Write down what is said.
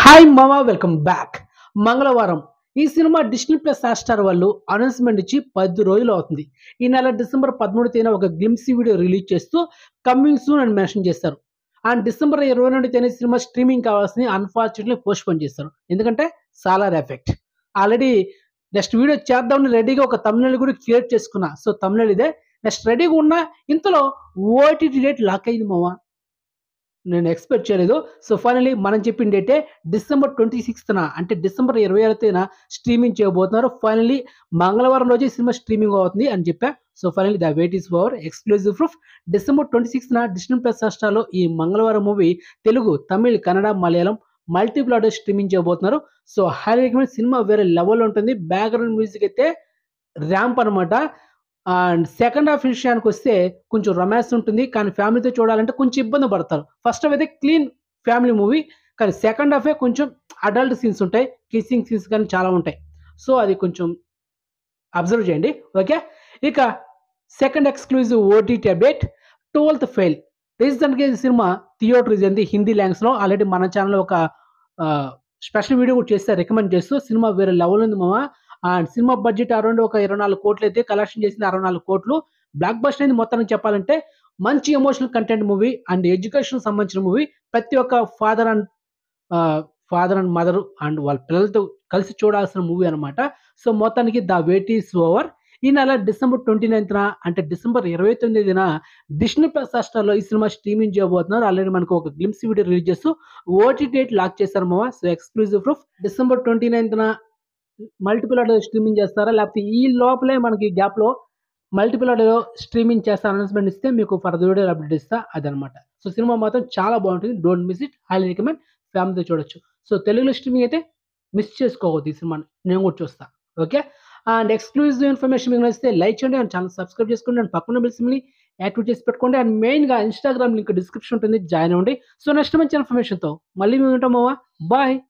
hi మామా welcome back Mangalavaaram ఈ సినిమా డిస్నీ ప్లస్ స్టార్ వాళ్ళు అనౌన్స్మెంట్ ఇచ్చి పది రోజులు అవుతుంది ఈ నెల డిసెంబర్ పదమూడు తేదీన ఒక గ్లిమ్సీ వీడియో రిలీజ్ చేస్తూ కమ్మింగ్ సూన్ అని మెన్షన్ చేస్తారు అండ్ డిసెంబర్ ఇరవై రెండు తేదీ సినిమా స్ట్రీమింగ్ కావాల్సింది అన్ఫార్చునేట్లీ పోస్ట్ పోన్ చేస్తారు ఎందుకంటే Salaar effect already next video చేద్దామని రెడీగా ఒక తమిళ కూడా క్రియేట్ చేసుకున్నా సో తమిళ ఇదే నెక్స్ట్ రెడీగా ఉన్న ఇంతలో ఓటీటీ డేట్ లాక్ అయింది మావా నేను ఎక్స్పెక్ట్ చేయలేదు సో ఫైనలీ మనం చెప్పిన డేటే డిసెంబర్ ట్వంటీ సిక్స్త్న అంటే డిసెంబర్ ఇరవై ఆరు తేదీన స్ట్రీమింగ్ చేయబోతున్నారు ఫైనలీ మంగళవారం రోజు ఈ సినిమా స్ట్రీమింగ్ అవుతుంది అని చెప్పా so finally the wait is over exclusive proof December twenty సిక్స్త్న డిస్నీ ప్లస్ హాస్టార్లో ఈ మంగళవారం మూవీ తెలుగు తమిళ్ కన్నడ మలయాళం మల్టీప్లాట్ స్ట్రీమింగ్ చేయబోతున్నారు సో హై రికమెండ్ సినిమా వేరే లెవెల్ ఉంటుంది బ్యాక్గ్రౌండ్ మ్యూజిక్ అయితే ర్యాంప్ అనమాట అండ్ సెకండ్ హాఫ్ విషయానికి వస్తే కొంచెం రొమాన్స్ ఉంటుంది కానీ ఫ్యామిలీతో చూడాలంటే కొంచెం ఇబ్బంది పడతారు ఫస్ట్ హాఫ్ అయితే క్లీన్ ఫ్యామిలీ మూవీ కానీ సెకండ్ హాఫే కొంచెం అడల్ట్ సీన్స్ ఉంటాయి కిస్సింగ్ సీన్స్ కానీ చాలా ఉంటాయి సో అది కొంచెం అబ్జర్వ్ చేయండి ఓకే ఇక second exclusive OTT update twelfth fail రీసెంట్గా ఈ సినిమా థియేటర్ ఇచ్చింది హిందీ లాంగ్వేజ్లో ఆల్రెడీ మన ఛానల్లో ఒక స్పెషల్ వీడియో కూడా చేస్తే రికమెండ్ చేస్తూ సినిమా వేరే లెవెల్ ఉంది మామ అండ్ సినిమా బడ్జెట్ అరౌండ్ ఒక ఇరవై నాలుగు కోట్లు అయితే కలెక్షన్ చేసింది అరవై నాలుగు కోట్లు బ్లాక్ బస్టర్ అయింది మొత్తానికి చెప్పాలంటే మంచి emotional content movie and education సంబంధించిన మూవీ ప్రతి ఒక్క father and father and mother and వాళ్ళ పిల్లలతో కలిసి చూడాల్సిన మూవీ అనమాట సో మొత్తానికి ద వెయిట్ ఈస్ ఓవర్ ఈ నెల డిసెంబర్ ట్వంటీ నైన్త్న అంటే డిసెంబర్ ఇరవై తొమ్మిదిన డిస్నీ ప్లస్ హాస్టర్లో ఈ సినిమా స్ట్రీమింగ్ చేయబోతున్నారు ఆల్రెడీ మనకు ఒక గ్లిమ్స్ వీడియో రిలీజ్ చేస్తూ ఓటీ డేట్ లాక్ చేశారు మావా so exclusive proof December twenty నైన్త్న మల్టిపుల్ ఆడియో స్ట్రీమింగ్ చేస్తారా లేకపోతే ఈ లోపలే మనకి గ్యాప్లో మల్టిపుల్ ఆడియో స్ట్రీమింగ్ చేస్తా అనౌన్స్మెంట్ ఇస్తే మీకు ఫర్దర్ వీడియో అప్డేట్ ఇస్తా అదనమాట సో సినిమా మాత్రం చాలా బాగుంటుంది don't miss it highly recommend ఫ్యామిలీతో చూడొచ్చు సో తెలుగులో స్ట్రీమింగ్ అయితే మిస్ చేసుకోవద్దు ఈ సినిమాని నేను కూడా చూస్తా ఓకే అండ్ ఎక్స్క్లూజివ్ ఇన్ఫర్మేషన్ మీకు నచ్చితే లైక్ చేయండి అండ్ ఛానల్ సబ్స్క్రైబ్ చేసుకోండి అండ్ పక్కన బిల్ సిమ్ని యాక్టివేట్ చేసి పెట్టుకోండి అండ్ మెయిన్గా ఇన్స్టాగ్రామ్ లింక్ డిస్క్రిప్షన్ ఉంటుంది జాయిన్ అవ్వండి సో నెక్స్ట్ మంచి ఇన్ఫర్మేషన్తో మళ్ళీ మేము ఉంటామా బాయ్